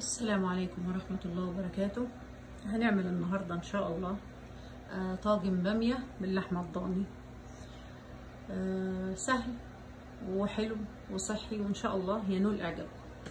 السلام عليكم ورحمة الله وبركاته هنعمل النهاردة إن شاء الله آه، طاجن بامية باللحمة الضاني آه، سهل وحلو وصحي وإن شاء الله ينول إعجابكم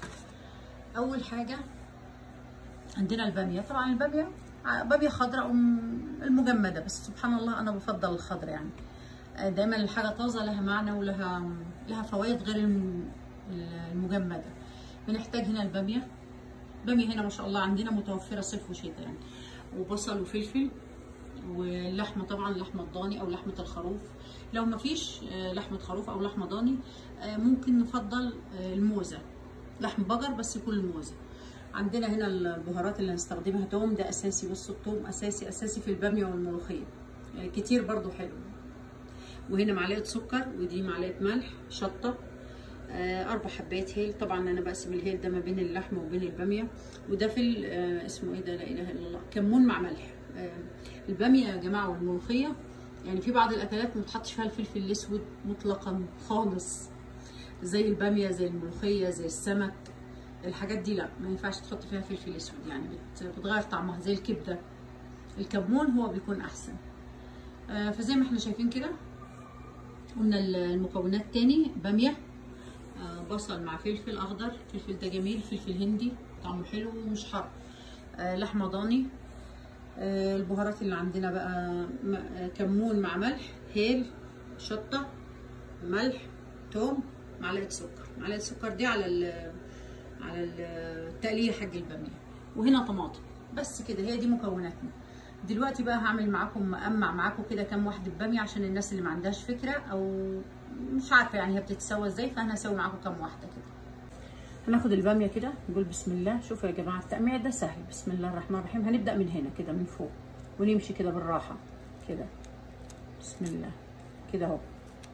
أول حاجة عندنا البامية طبعا البامية آه، بامية خضراء وم- المجمدة بس سبحان الله أنا بفضل الخضراء يعني آه، دايما الحاجة طازة لها معنى ولها لها فوائد غير الم- المجمدة بنحتاج هنا البامية بامية هنا ما شاء الله عندنا متوفرة صيف وشتاء يعني وبصل وفلفل واللحمة طبعا لحمة الضاني أو لحمة الخروف لو ما فيش آه، لحمة خروف أو لحمة ضاني آه، ممكن نفضل آه، الموزة لحم بقر بس يكون الموزة عندنا هنا البهارات اللي هنستخدمها توم ده أساسي بص التوم أساسي أساسي في البامية والملوخية آه، كتير برضو حلو وهنا معلقة سكر ودي معلقة ملح شطة آه، اربع حبات هيل طبعا انا بقسم الهيل ده ما بين اللحمه وبين الباميه وده في آه، اسمه ايه ده لا اله الا الله كمون مع ملح آه، الباميه يا جماعه والملوخيه يعني في بعض الاكلات ما بتحطش فيها الفلفل الاسود مطلقا خالص زي الباميه زي الملوخيه زي السمك الحاجات دي لا ما ينفعش تحط فيها فلفل اسود يعني بت- بتغير طعمها زي الكبده الكمون هو بيكون احسن آه، فزي ما احنا شايفين كده قلنا المكونات تاني باميه آه، بصل مع فلفل اخضر فلفل ده جميل فلفل هندي طعمه حلو ومش حار آه، لحمه ضاني آه، البهارات اللي عندنا بقى م- آه، كمون مع ملح هيل شطه ملح توم معلقه سكر معلقه سكر دي على ال على ال- التقليه حق الباميه وهنا طماطم بس كده هي دي مكوناتنا دلوقتي بقى هعمل معاكم مقمع معاكم كده كام واحده باميه عشان الناس اللي ما عندهاش فكره او مش عارفه يعني هي بتتسوى ازاي فانا هسوي معاكم كام واحده كده هناخد الباميه كده نقول بسم الله شوفوا يا جماعه التقميع ده سهل بسم الله الرحمن الرحيم هنبدا من هنا كده من فوق ونمشي كده بالراحه كده بسم الله كده اهو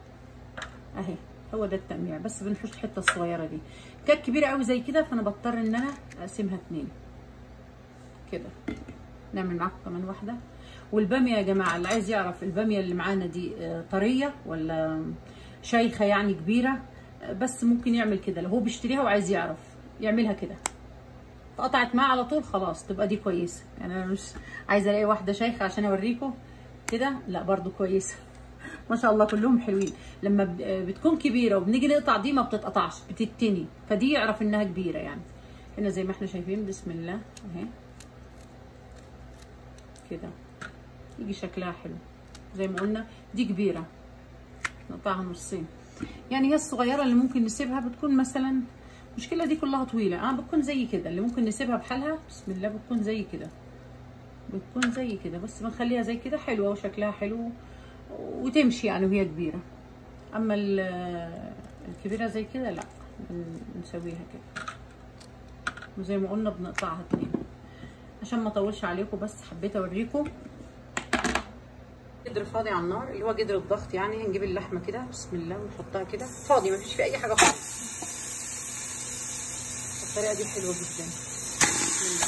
اهي هو ده التقميع بس بنحوش الحته الصغيره دي كانت كبيره قوي زي كده فانا بضطر ان انا اقسمها اتنين كده نعمل معاكم كمان واحده والباميه يا جماعه اللي عايز يعرف الباميه اللي معانا دي آه، طريه ولا شيخه يعني كبيره آه، بس ممكن يعمل كده لو هو بيشتريها وعايز يعرف يعملها كده اتقطعت معاه على طول خلاص تبقى دي كويسه يعني انا مش عايزه الاقي واحده شيخه عشان اوريكم كده لا برضو كويسه ما شاء الله كلهم حلوين لما ب- آه، بتكون كبيره وبنيجي نقطع دي ما بتتقطعش بتتني فدي يعرف انها كبيره يعني هنا زي ما احنا شايفين بسم الله اهي كده يجي شكلها حلو زي ما قلنا دي كبيره نقطعها نصين يعني هي الصغيره اللي ممكن نسيبها بتكون مثلا المشكله دي كلها طويله اه بتكون زي كده اللي ممكن نسيبها بحالها بسم الله بتكون زي كده بتكون زي كده بس بنخليها زي كده حلوه وشكلها حلو وتمشي يعني وهي كبيره اما ال- الكبيره زي كده لا بن- بنسويها كده وزي ما قلنا بنقطعها اتنين عشان ما اطولش عليكم بس حبيت اوريكم جدر فاضي على النار اللي هو جدر الضغط يعني هنجيب اللحمه كده بسم الله ونحطها كده فاضي ما فيش فيه اي حاجه خالص الطريقه دي حلوه جدا بسم الله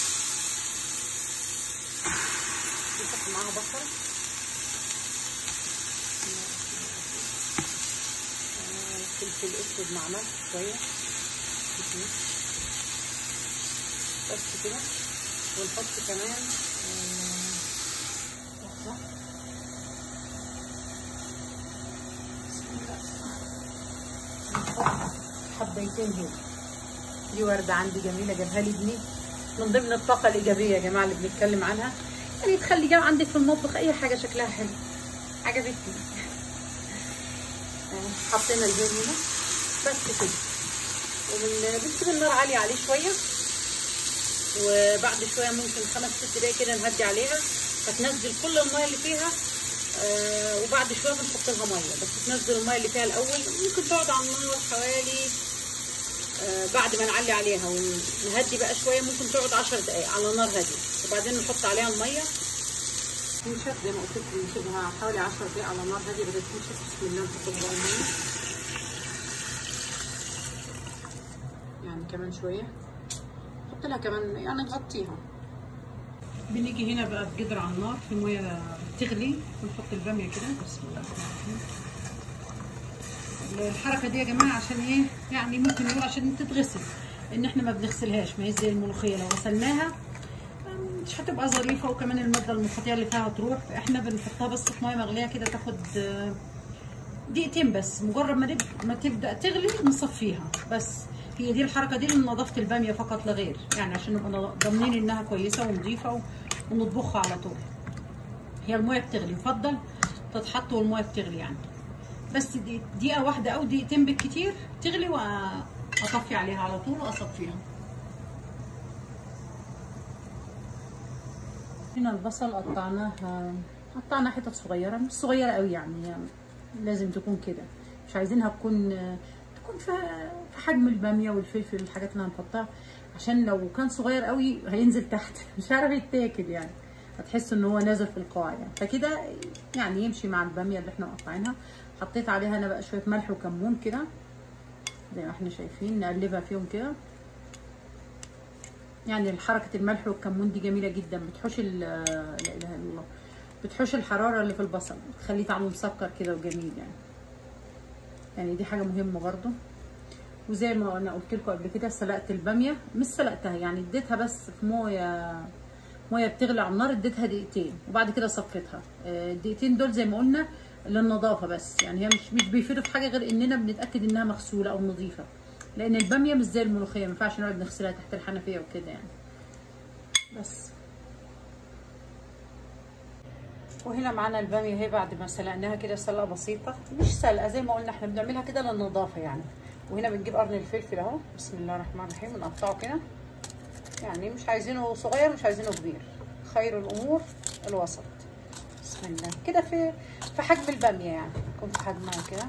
نحط معاها بصل آه، فلفل اسود مع ملح شويه كتير. بس كده ونحط كمان آه، واحدة. حبيتين هيل دي وردة عندي جميلة جابها لي ابني من ضمن الطاقة الإيجابية يا جماعة اللي بنتكلم عنها يعني تخلي جا عندك في المطبخ أي حاجة شكلها حلو عجبتني آه، حطينا الهيل هنا بس كده وبنسيب النار عالية عليه شوية وبعد شوية ممكن خمس ست دقايق كده نهدي عليها فتنزل كل المية اللي فيها آه وبعد شويه بنحط لها ميه بس تنزل الميه اللي فيها الاول ممكن تقعد على النار حوالي آه بعد ما نعلي عليها ونهدي بقى شويه ممكن تقعد 10 دقائق على نار هاديه وبعدين نحط عليها الميه تنشف زي ما قلت لكم نسيبها حوالي 10 دقائق على نار هاديه بدأت تنشف بسم الله نحط لها الميه يعني كمان شويه نحط لها كمان يعني نغطيها بنيجي هنا بقى بجدر على النار في ميه بتغلي ونحط الباميه كده بسم الله الرحمن الرحيم الحركه دي يا جماعه عشان ايه يعني ممكن نقول عشان تتغسل ان احنا ما بنغسلهاش ما هي زي الملوخيه لو غسلناها مش هتبقى ظريفه وكمان الماده المخاطيه اللي فيها هتروح فاحنا بنحطها بس في ميه مغليه كده تاخد آه، دقيقتين بس مجرد ما تب- ما تبدا تغلي نصفيها بس هي دي الحركه دي لنظافه الباميه فقط لا غير يعني عشان نبقى ضامنين انها كويسه ونظيفه و- ونطبخها على طول هي الميه بتغلي يفضل تتحط والميه بتغلي يعني بس دي- دقيقه واحده او دقيقتين بالكتير تغلي واطفي عليها على طول واصفيها هنا البصل قطعناها قطعناها حتت صغيره مش صغيره قوي يعني, يعني لازم تكون كده مش عايزينها تكون تكون في في حجم الباميه والفلفل والحاجات اللي هنحطها عشان لو كان صغير قوي هينزل تحت مش عارف يتاكل يعني هتحس ان هو نازل في القاع يعني فكده يعني يمشي مع الباميه اللي احنا مقطعينها حطيت عليها انا بقى شويه ملح وكمون كده زي ما احنا شايفين نقلبها فيهم كده يعني حركة الملح والكمون دي جميلة جدا بتحوش ال- لا اله الا الله بتحوش الحرارة اللي في البصل بتخليه طعمه مسكر كده وجميل يعني يعني دي حاجة مهمة برضو وزي ما انا قلت لكم قبل كده سلقت البامية مش سلقتها يعني اديتها بس في موية موية بتغلي على النار اديتها دقيقتين وبعد كده صفيتها آه، الدقيقتين دول زي ما قلنا للنظافة بس يعني هي مش مش بيفيدوا في حاجة غير اننا بنتأكد انها مغسولة او نظيفة لان البامية مش زي الملوخية ما ينفعش نقعد نغسلها تحت الحنفية وكده يعني بس وهنا معانا الباميه اهي بعد ما سلقناها كده سلقه بسيطه مش سلقه زي ما قلنا احنا بنعملها كده للنظافه يعني وهنا بنجيب قرن الفلفل اهو بسم الله الرحمن الرحيم ونقطعه كده يعني مش عايزينه صغير مش عايزينه كبير خير الامور الوسط بسم الله كده في في حجم الباميه يعني يكون في حجمها كده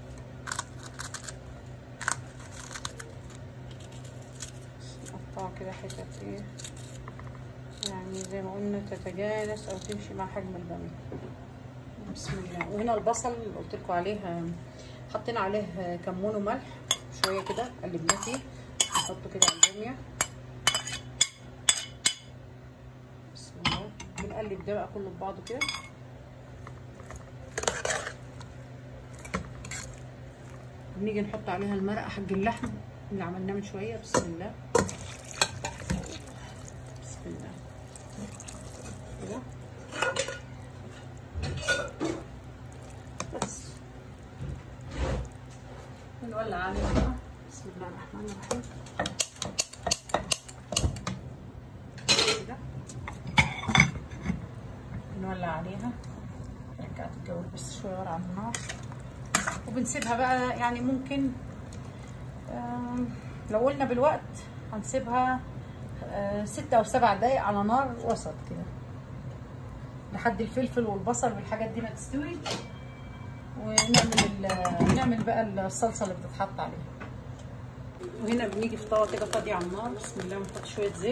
نقطعه كده حتت ايه يعني زي ما قلنا تتجانس او تمشي مع حجم الباميه بسم الله وهنا البصل اللي قلت لكم عليه حطينا عليه كمون وملح شويه كده قلبناه فيه نحطه كده على الباميه بسم الله بنقلب ده بقى كله ببعضه كده ونيجي نحط عليها المرقه حق اللحم اللي عملناه من شويه بسم الله بسم الله كده بس نولع عليها بقى بسم الله الرحمن الرحيم كده نولع عليها رجعت الجو بس شويه ورا على النار وبنسيبها بقى يعني ممكن آم، لو قلنا بالوقت هنسيبها آه، ستة أو سبع دقايق على نار وسط كده لحد الفلفل والبصل والحاجات دي ما تستوي ونعمل ال- نعمل بقى الصلصة اللي بتتحط عليها وهنا بنيجي في طاوة كده فاضية على النار بسم الله ونحط شوية زيت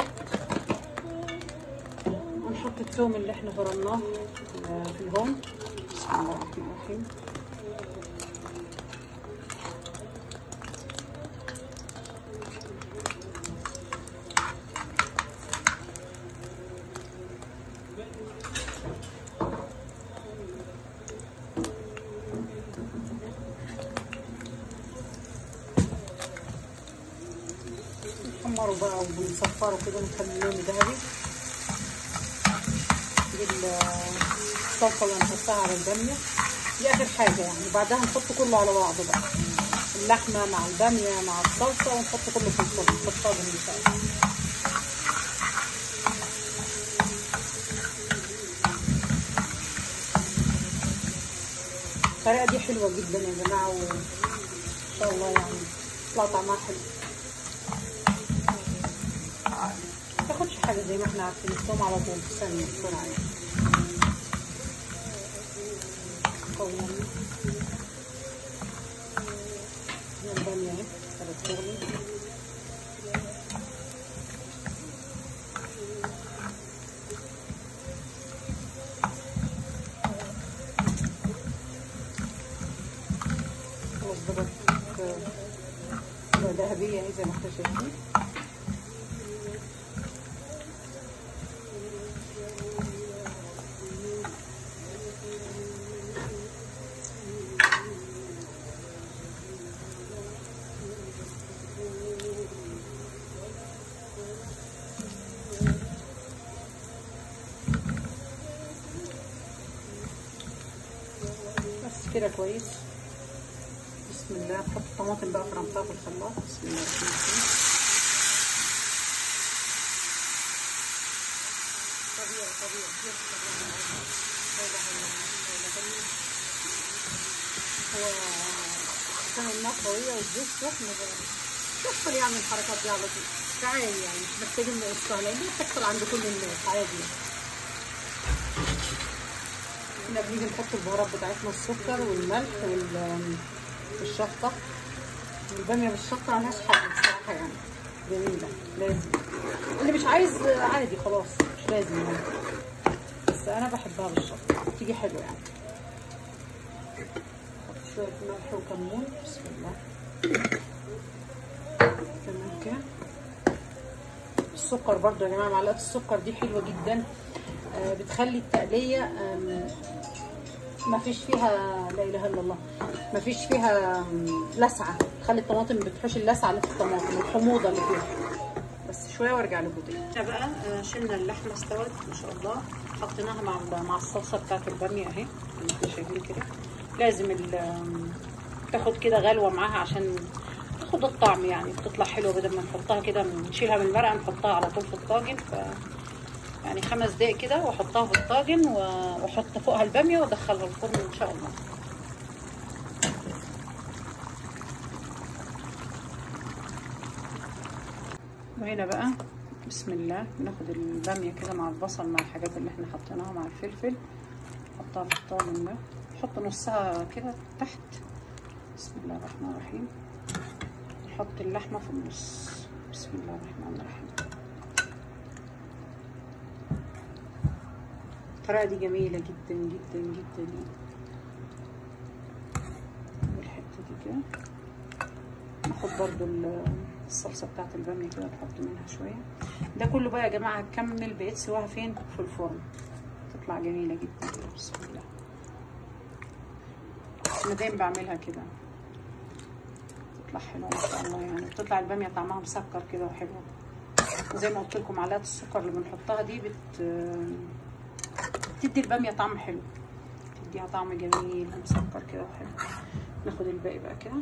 ونحط الثوم اللي احنا فرمناه في الهون بسم الله الرحمن الرحيم نحمره بقى وبنصفره كده ونخلي لونه ذهبي دي الصلصه اللي هنحطها على الباميه دي اخر حاجه يعني وبعدها نحط كله على بعضه بقى اللحمه مع الباميه مع الصلصه ونحط كله في الفرن في الطاجن ان شاء الله الطريقه دي حلوه جدا يا جماعه وان شاء الله يعني يطلع طعمها حلو ما تاخدش حاجه زي ما احنا عارفين الثوم على طول في ثانيه بسرعه يعني قوية هي البامية اهي ابتدت تغلي خلاص بدأت تبقى ذهبية اهي زي ما احنا شايفين كده كويس بسم الله نحط الطماطم بقى فرمتها في الخلاط بسم الله الرحمن الرحيم طبيعي طبيعي لا اله الا الله لا اله الا الله هو عشان النار قوية والزيت سخن بيحصل يعني الحركات دي على طول عادي يعني مش محتاجين نقصها لان دي بتحصل عند كل الناس عادي يعني. هنا بنيجي نحط البهارات بتاعتنا السكر والملح والشطة والبامية بالشطة ملهاش حل بصراحة يعني جميلة لازم اللي مش عايز عادي خلاص مش لازم يعني بس أنا بحبها بالشطة بتيجي حلوة يعني نحط شوية ملح وكمون بسم الله تمام كده السكر برضو يا جماعة معلقة السكر دي حلوة جدا آه بتخلي التقلية ما فيش فيها لا اله الا الله ما فيش فيها لسعه تخلي الطماطم ما بتحوش اللسعه اللي في الطماطم الحموضه اللي فيها بس شويه وارجع لكم تاني هنا بقى شلنا اللحمه استوت ما شاء الله حطيناها مع مع الصلصه بتاعت الباميه اهي زي ما انتم شايفين كده لازم تاخد كده غلوه معاها عشان تاخد الطعم يعني بتطلع حلوه بدل ما نحطها كده نشيلها من المرقه نحطها على طول في الطاجن ف يعني خمس دقايق كده واحطها في الطاجن واحط فوقها الباميه وادخلها الفرن ان شاء الله وهنا بقى بسم الله ناخد الباميه كده مع البصل مع الحاجات اللي احنا حطيناها مع الفلفل نحطها في الطاجن ده نحط نصها كده تحت بسم الله الرحمن الرحيم نحط اللحمه في النص بسم الله الرحمن الرحيم الطريقة دي جميلة جدا جدا جدا والحتة دي كده ناخد برضو الصلصة بتاعت البامية كده نحط منها شوية ده كله بقى يا جماعة هكمل بقيت سواها فين في الفرن تطلع جميلة جدا بسم الله انا دايما بعملها كده تطلع حلوة ما شاء الله يعني بتطلع البامية طعمها مسكر كده وحلوة زي ما قلت لكم معلقة السكر اللي بنحطها دي بت بتدي الباميه طعم حلو تديها طعم جميل مسكر كده وحلو ناخد الباقي بقى كده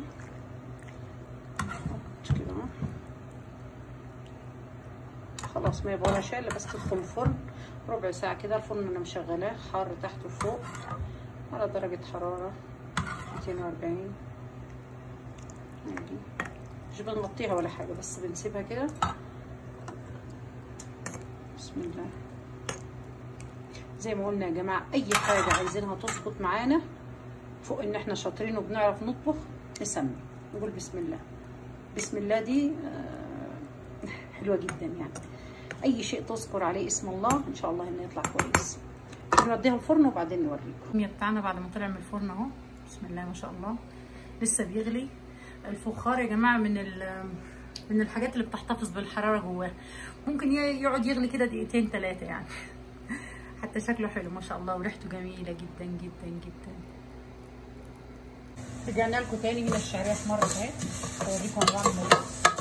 نحط كده خلاص ما يبغى شيء الا بس تدخل الفرن ربع ساعه كده الفرن انا مشغلاه حار تحت وفوق على درجه حراره 240 عادي مش بنغطيها ولا حاجه بس بنسيبها كده بسم الله زي ما قلنا يا جماعه اي حاجه عايزينها تظبط معانا فوق ان احنا شاطرين وبنعرف نطبخ نسمي نقول بسم الله بسم الله دي حلوه جدا يعني اي شيء تذكر عليه اسم الله ان شاء الله انه يطلع كويس نوديها الفرن وبعدين نوريكم الباميه بتاعنا بعد ما طلع من الفرن اهو بسم الله ما شاء الله لسه بيغلي الفخار يا جماعه من من الحاجات اللي بتحتفظ بالحراره جواه ممكن يقعد يغلي كده دقيقتين ثلاثه يعني حتى شكله حلو ما شاء الله وريحته جميله جدا جدا جدا رجعنا لكم تاني هنا الشعريه في مره اهي اوريكم انا بعمل ايه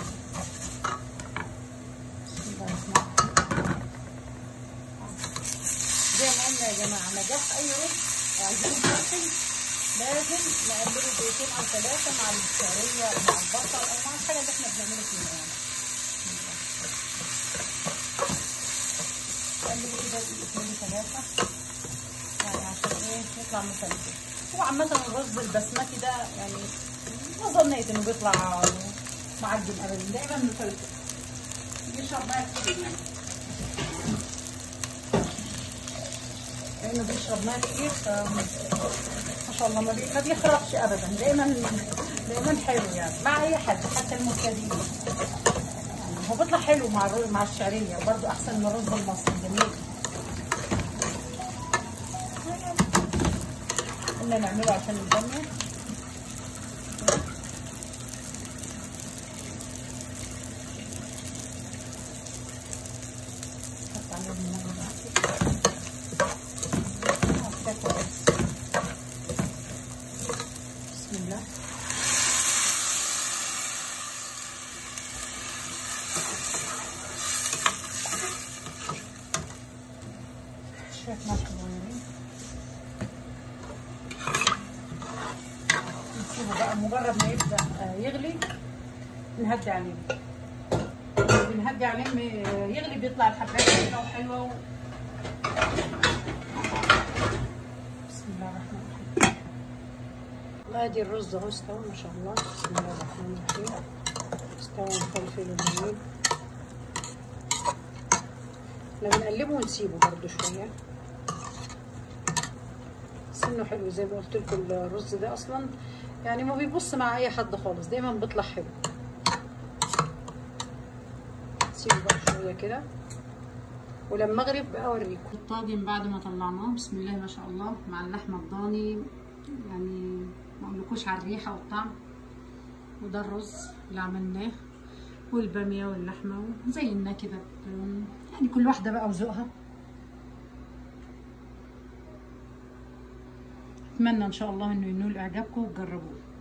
زي ما قلنا يا جماعه نجاح اي رز عايزين صحي لازم نقلبه دقيقتين او ثلاثه مع الشعريه او مع البصل او مع الحاجه اللي احنا بنعمله فيها يعني نقلبه كده دقيقتين ثلاثه يعني عشان ايه يطلع مفلفل هو عامة الرز البسمتي ده يعني ما ظنيت انه بيطلع معجن ابدا دايما مفلفل بيشرب ميه كتير يعني لانه بيشرب ميه كتير ف ما شاء الله ما, بي... ما بيخربش ابدا دايما دايما حلو يعني مع اي حد حتى المبتدئين يعني هو بيطلع حلو مع الرز مع الشعريه وبرده احسن من الرز المصري جميل قلنا نعمله عشان الباميه نحط عليه الميه بسم الله شويه ملح صغيرين مجرد ما يبدا آه، يغلي نهدي عليه بنهدي عليه م- يغلي بيطلع الحبات كده وحلوه و... بسم الله الرحمن الرحيم ادي الرز اهو استوى ما شاء الله بسم الله الرحمن الرحيم استوى الفلفل الجميل احنا بنقلبه ونسيبه برده شويه سنه حلو زي ما قلت لكم الرز ده اصلا يعني ما بيبص مع اي حد خالص دايما بيطلع حلو سيبه بقى شويه كده ولما اغرب بقى اوريكم الطاجن بعد ما طلعناه بسم الله ما شاء الله مع اللحمه الضاني يعني ما اقولكوش على الريحه والطعم وده الرز اللي عملناه والباميه واللحمه وزيناه كده ب- يعني كل واحده بقى وذوقها اتمنى ان شاء الله انه ينول اعجابكم وتجربوه